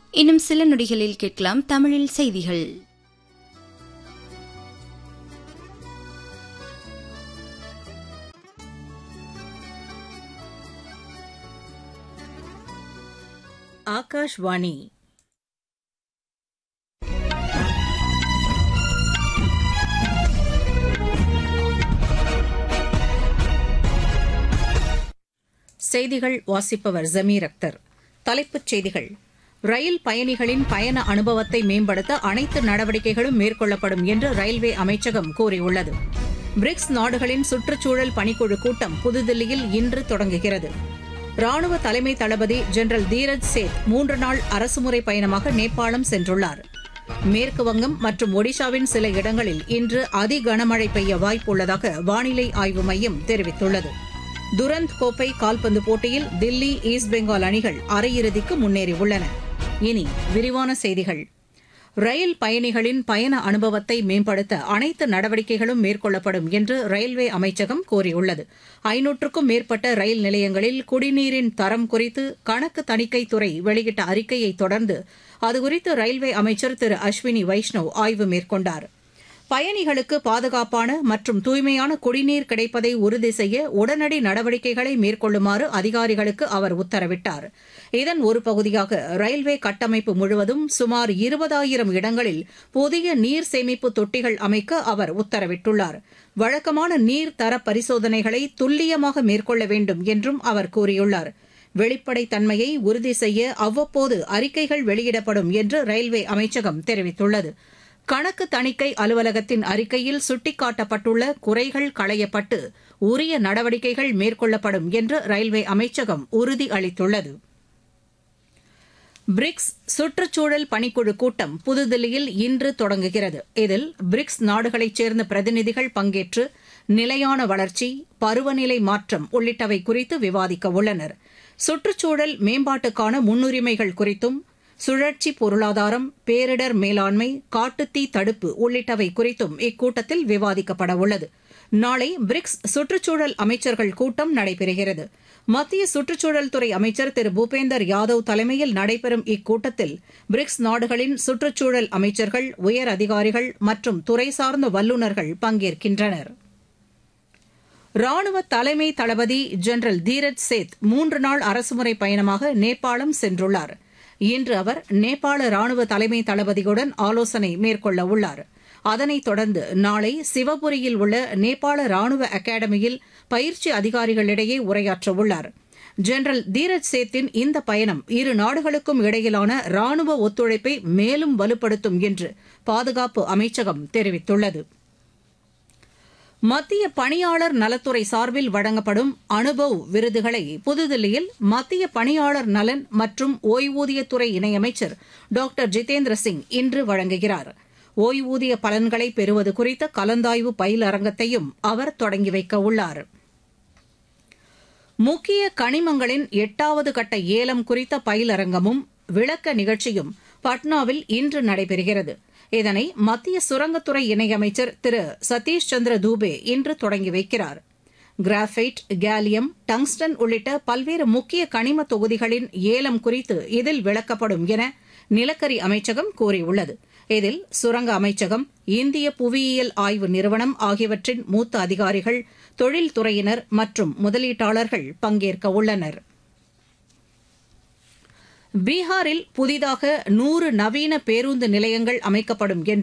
இன்னும் சில நொடிகளில் கேட்கலாம் தமிழில் செய்திகள் ஆகாஷ்வாணி செய்திகள் வாசிப்பவர் ஜமீர் அக்தர் தலைப்புச் செய்திகள் ரயில் பயணிகளின் பயண அனுபவத்தை மேம்படுத்த அனைத்து நடவடிக்கைகளும் மேற்கொள்ளப்படும் என்று ரயில்வே அமைச்சகம் கூறியுள்ளது பிரிக்ஸ் நாடுகளின் சுற்றுச்சூழல் பணிக்குழு கூட்டம் புதுதில்லியில் இன்று தொடங்குகிறது ராணுவ தலைமை தளபதி ஜெனரல் தீரஜ் சேத் மூன்று நாள் அரசுமுறை பயணமாக நேபாளம் சென்றுள்ளார் மேற்கு வங்கம் மற்றும் ஒடிஷாவின் சில இடங்களில் இன்று அதி கனமழை பெய்ய வாய்ப்புள்ளதாக வானிலை ஆய்வு மையம் தெரிவித்துள்ளது துரந்த் கோப்பை கால்பந்து போட்டியில் தில்லி ஈஸ்ட் பெங்கால் அணிகள் அரையிறுதிக்கு முன்னேறியுள்ளன இனி விரிவான செய்திகள் ரயில் பயணிகளின் பயண அனுபவத்தை மேம்படுத்த அனைத்து நடவடிக்கைகளும் மேற்கொள்ளப்படும் என்று ரயில்வே அமைச்சகம் கூறியுள்ளது ஐநூற்றுக்கும் மேற்பட்ட ரயில் நிலையங்களில் குடிநீரின் தரம் குறித்து கணக்கு தணிக்கைத்துறை வெளியிட்ட அறிக்கையை தொடர்ந்து அதுகுறித்து ரயில்வே அமைச்சர் திரு அஸ்வினி வைஷ்ணவ் ஆய்வு மேற்கொண்டாா் பயணிகளுக்கு பாதுகாப்பான மற்றும் தூய்மையான குடிநீர் கிடைப்பதை உறுதி செய்ய உடனடி நடவடிக்கைகளை மேற்கொள்ளுமாறு அதிகாரிகளுக்கு அவர் உத்தரவிட்டார் இதன் ஒரு பகுதியாக ரயில்வே கட்டமைப்பு முழுவதும் சுமார் இருபதாயிரம் இடங்களில் புதிய நீர் சேமிப்பு தொட்டிகள் அமைக்க அவர் உத்தரவிட்டுள்ளார் வழக்கமான நீர் தர பரிசோதனைகளை துல்லியமாக மேற்கொள்ள வேண்டும் என்றும் அவர் கூறியுள்ளார் வெளிப்படைத்தன்மையை உறுதி செய்ய அவ்வப்போது அறிக்கைகள் வெளியிடப்படும் என்று ரயில்வே அமைச்சகம் தெரிவித்துள்ளது கணக்கு தணிக்கை அலுவலகத்தின் அறிக்கையில் சுட்டிக்காட்டப்பட்டுள்ள குறைகள் களையப்பட்டு உரிய நடவடிக்கைகள் மேற்கொள்ளப்படும் என்று ரயில்வே அமைச்சகம் உறுதி அளித்துள்ளது பிரிக்ஸ் சுற்றுச்சூழல் பணிக்குழு கூட்டம் புதுதில்லியில் இன்று தொடங்குகிறது இதில் பிரிக்ஸ் நாடுகளைச் சேர்ந்த பிரதிநிதிகள் பங்கேற்று நிலையான வளர்ச்சி பருவநிலை மாற்றம் உள்ளிட்டவை குறித்து விவாதிக்க உள்ளனர் சுற்றுச்சூழல் மேம்பாட்டுக்கான முன்னுரிமைகள் குறித்தும் சுழற்சி பொருளாதாரம் பேரிடர் மேலாண்மை காட்டுத்தீ தடுப்பு உள்ளிட்டவை குறித்தும் இக்கூட்டத்தில் விவாதிக்கப்பட உள்ளது நாளை பிரிக்ஸ் சுற்றுச்சூழல் அமைச்சர்கள் கூட்டம் நடைபெறுகிறது மத்திய சுற்றுச்சூழல் துறை அமைச்சர் திரு பூபேந்தர் யாதவ் தலைமையில் நடைபெறும் இக்கூட்டத்தில் பிரிக்ஸ் நாடுகளின் சுற்றுச்சூழல் அமைச்சர்கள் உயர் அதிகாரிகள் மற்றும் துறை சார்ந்த வல்லுநர்கள் பங்கேற்கின்றனர் ராணுவ தலைமை தளபதி ஜெனரல் தீரஜ் சேத் மூன்று நாள் அரசுமுறை பயணமாக நேபாளம் சென்றுள்ளாா் இன்று அவர் நேபாள ராணுவ தலைமை தளபதியுடன் ஆலோசனை மேற்கொள்ள உள்ளார் அதனைத் தொடர்ந்து நாளை சிவபுரியில் உள்ள நேபாள ராணுவ அகாடமியில் பயிற்சி அதிகாரிகளிடையே உரையாற்ற உள்ளார் ஜெனரல் தீரஜ் சேத்தின் இந்த பயணம் இரு நாடுகளுக்கும் இடையிலான ராணுவ ஒத்துழைப்பை மேலும் வலுப்படுத்தும் என்று பாதுகாப்பு அமைச்சகம் தெரிவித்துள்ளது மத்திய பணியாளர் நலத்துறை சார்பில் வழங்கப்படும் அனுபவ் விருதுகளை புதுதில்லியில் மத்திய பணியாளர் நலன் மற்றும் ஓய்வூதியத்துறை இணையமைச்சர் டாக்டர் ஜிதேந்திர சிங் இன்று வழங்குகிறார் ஓய்வூதிய பலன்களை பெறுவது குறித்த கலந்தாய்வு பயிலரங்கத்தையும் அவர் தொடங்கி வைக்க உள்ளார் முக்கிய கனிமங்களின் எட்டாவது கட்ட ஏலம் குறித்த பயிலரங்கமும் விளக்க நிகழ்ச்சியும் பட்னாவில் இன்று நடைபெறுகிறது இதனை மத்திய சுரங்கத்துறை இணையமைச்சர் திரு சதீஷ் சந்திர தூபே இன்று தொடங்கி வைக்கிறார் கிராஃபைட் கேலியம் டங்ஸ்டன் உள்ளிட்ட பல்வேறு முக்கிய கனிம தொகுதிகளின் ஏலம் குறித்து இதில் விளக்கப்படும் என நிலக்கரி அமைச்சகம் கூறியுள்ளது இதில் சுரங்க அமைச்சகம் இந்திய புவியியல் ஆய்வு நிறுவனம் ஆகியவற்றின் மூத்த அதிகாரிகள் தொழில்துறையினர் மற்றும் முதலீட்டாளர்கள் பங்கேற்க உள்ளனா் பீகாரில் புதிதாக நூறு நவீன பேருந்து நிலையங்கள் அமைக்கப்படும் என்று